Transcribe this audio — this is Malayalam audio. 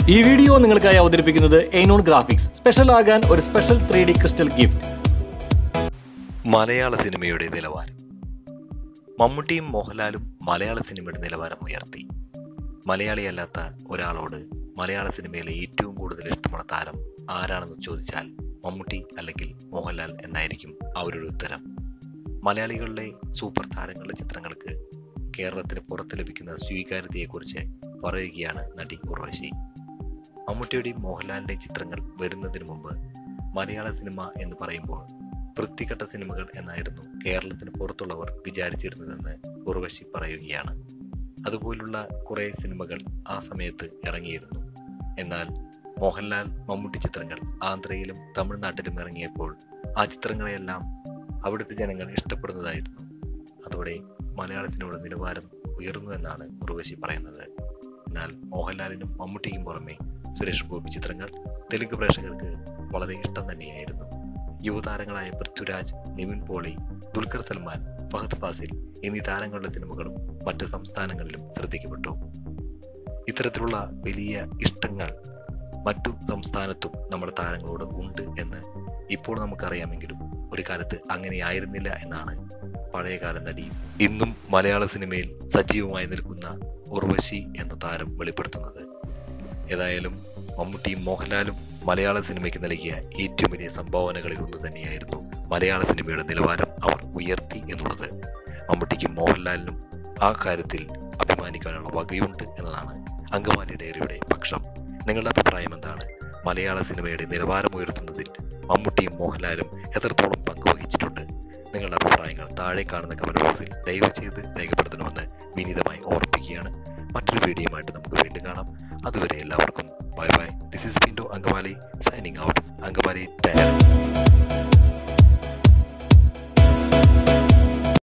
ഈ വീഡിയോ നിങ്ങൾക്കായി അവതരിപ്പിക്കുന്നത് എയ്നോൺ ഗ്രാഫിക്സ് സ്പെഷ്യൽ ആകാൻ ഒരു special three D crystal gift മലയാള സിനിമയുടെ നിലവാരം മമ്മൂട്ടിയും മോഹൻലാലും മലയാള സിനിമയുടെ നിലവാരം ഉയർത്തി മലയാളിയല്ലാത്ത ഒരാളോട് മലയാള സിനിമയിലെ ഏറ്റവും കൂടുതൽ ഇഷ്ടമുള്ള താരം ആരാണെന്ന് ചോദിച്ചാൽ മമ്മൂട്ടി അല്ലെങ്കിൽ മോഹൻലാൽ എന്നായിരിക്കും അവരുടെ ഉത്തരം മലയാളികളുടെ സൂപ്പർ താരങ്ങളുടെ ചിത്രങ്ങൾക്ക് കേരളത്തിന് പുറത്ത് ലഭിക്കുന്ന സ്വീകാര്യതയെക്കുറിച്ച് പറയുകയാണ് നടി ഉർവശി മമ്മൂട്ടിയുടെയും മോഹൻലാലിൻ്റെയും ചിത്രങ്ങൾ വരുന്നതിന് മുമ്പ് മലയാള സിനിമ എന്ന് പറയുമ്പോൾ വൃത്തികെട്ട സിനിമകൾ എന്നായിരുന്നു കേരളത്തിന് പുറത്തുള്ളവർ വിചാരിച്ചിരുന്നതെന്ന് ഉർവശി പറയുകയാണ് അതുപോലുള്ള കുറേ സിനിമകൾ ആ സമയത്ത് ഇറങ്ങിയിരുന്നു എന്നാൽ മോഹൻലാൽ മമ്മൂട്ടി ചിത്രങ്ങൾ ആന്ധ്രയിലും തമിഴ്നാട്ടിലും ഇറങ്ങിയപ്പോൾ ആ ചിത്രങ്ങളെല്ലാം അവിടുത്തെ ജനങ്ങൾ ഇഷ്ടപ്പെടുന്നതായിരുന്നു അതോടെ മലയാള സിനിമയുടെ നിലവാരം ഉയർന്നു എന്നാണ് ഉർവശി പറയുന്നത് എന്നാൽ മോഹൻലാലിനും മമ്മൂട്ടിക്കും പുറമെ സുരേഷ് ഗോപി ചിത്രങ്ങൾ തെലുങ്ക് പ്രേക്ഷകർക്ക് വളരെ ഇഷ്ടം തന്നെയായിരുന്നു യുവതാരങ്ങളായ പൃഥ്വിരാജ് നിവിൻ പോളി ദുൽഖർ സൽമാൻ ഫഹദ് ഫാസിൽ എന്നീ താരങ്ങളുടെ സിനിമകളും മറ്റു സംസ്ഥാനങ്ങളിലും ശ്രദ്ധിക്കപ്പെട്ടു ഇത്തരത്തിലുള്ള വലിയ ഇഷ്ടങ്ങൾ മറ്റു സംസ്ഥാനത്തും നമ്മുടെ താരങ്ങളോട് ഉണ്ട് എന്ന് ഇപ്പോൾ നമുക്കറിയാമെങ്കിലും ഒരു കാലത്ത് അങ്ങനെയായിരുന്നില്ല എന്നാണ് പഴയകാല നടിയും ഇന്നും മലയാള സിനിമയിൽ സജീവമായി നിൽക്കുന്ന ഉർവശി എന്ന താരം വെളിപ്പെടുത്തുന്നത് ഏതായാലും മമ്മൂട്ടിയും മോഹൻലാലും മലയാള സിനിമയ്ക്ക് നൽകിയ ഏറ്റവും വലിയ സംഭാവനകളിൽ ഒന്ന് തന്നെയായിരുന്നു മലയാള സിനിമയുടെ നിലവാരം അവർ ഉയർത്തി എന്നുള്ളത് മമ്മൂട്ടിക്കും മോഹൻലാലിനും ആ കാര്യത്തിൽ അഭിമാനിക്കാനുള്ള വകയുണ്ട് എന്നതാണ് അങ്കമാലി ഡയറിയുടെ പക്ഷം നിങ്ങളുടെ അഭിപ്രായം എന്താണ് മലയാള സിനിമയുടെ നിലവാരം ഉയർത്തുന്നതിൽ മമ്മൂട്ടിയും മോഹൻലാലും എത്രത്തോളം പങ്കുവഹിച്ചിട്ടുണ്ട് നിങ്ങളുടെ അഭിപ്രായങ്ങൾ താഴെ കാണുന്ന കമന്റ് ബോക്സിൽ ദയവ് ചെയ്ത് രേഖപ്പെടുത്തണമെന്ന് വിനീതമായി ഓർമ്മിപ്പിക്കുകയാണ് മറ്റൊരു വീഡിയോയുമായിട്ട് നമുക്ക് വീണ്ടും കാണാം അതുവരെ എല്ലാവർക്കും ബൈ ബൈ ദിസ് ഇസ് പിൻഡോ Angamaly signing out Angamaly diary